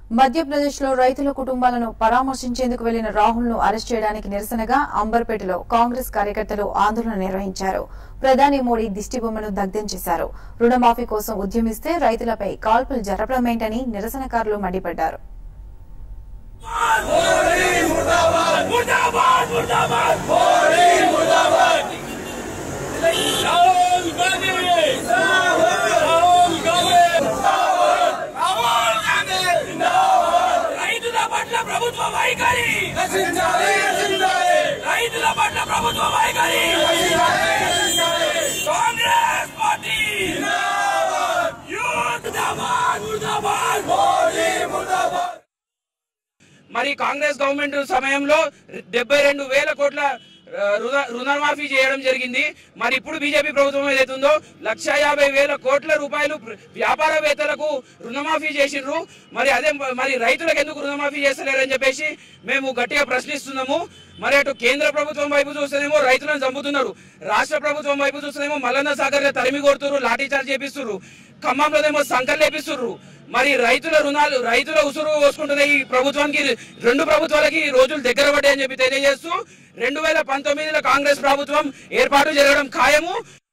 మధ్యప్రదేశ్ లో రైతుల కుటుంబాలను పరామర్శించేందుకు వెళ్లిన రాహుల్ ను అరెస్ట్ చేయడానికి నిరసనగా అంబర్పేటలో కాంగ్రెస్ కార్యకర్తలు ఆందోళన నిర్వహించారు ప్రధాని మోడీ దిష్టిబొమ్మను దగ్ధం చేశారు రుణమాఫీ కోసం ఉద్యమిస్తే రైతులపై కాల్పులు జరపడమేంటని నిరసనకారులు మండిపడ్డారు मुर्दाबाद मुर्दाबाद मोदी मुर्दाबाद राहुल गांधी राहुल गांधी राहुल गांधी రైతుల పట్ల ప్రభుత్వ వైఖరి రైతుల పట్ల ప్రభుత్వ వైఖరి కాంగ్రెస్ పార్టీ యూత్ ముర్దాబాద్ ముర్దాబాద్ మోదీ ముర్దాబాద్ మరి కాంగ్రెస్ గవర్నమెంట్ సమయంలో డెబ్బై రెండు వేల కోట్ల ఆ, రుణ- రుణమాఫీ చేయడం జరిగింది మరి ఇప్పుడు బీజేపీ ప్రభుత్వం ఏదైతుందో లక్ష యాభై వేల కోట్ల రూపాయలు ప్ర- వ్యాపారవేత్తలకు రుణమాఫీ చేసిండ్రు మరి అదే మ- మరి రైతులకు ఎందుకు రుణమాఫీ చేస్తలేరని చెప్పేసి మేము గట్టిగా ప్రశ్నిస్తున్నాము మరి అటు కేంద్ర ప్రభుత్వం వైపు చూస్తేనేమో రైతులను చంపుతున్నారు రాష్ట్ర ప్రభుత్వం వైపు చూస్తేనేమో మల్లన్న సాగర్ తరిమి కొడుతున్నారు లాఠీ చార్జ్ చేపిస్తున్నారు ఖమ్మంలోనేమో సంకల్ లేపిస్తున్నారు మరి రైతుల రుణాలు రైతుల ఉసురు పోసుకుంటున్న ఈ ప్రభుత్వానికి రెండు ప్రభుత్వాలకి ఈ రోజులు దగ్గర పడ్డాయని చెప్పి తెలియజేస్తూ రెండు వేల పంతొమ్మిదిలో కాంగ్రెస్ ప్రభుత్వం ఏర్పాటు జరగడం ఖాయము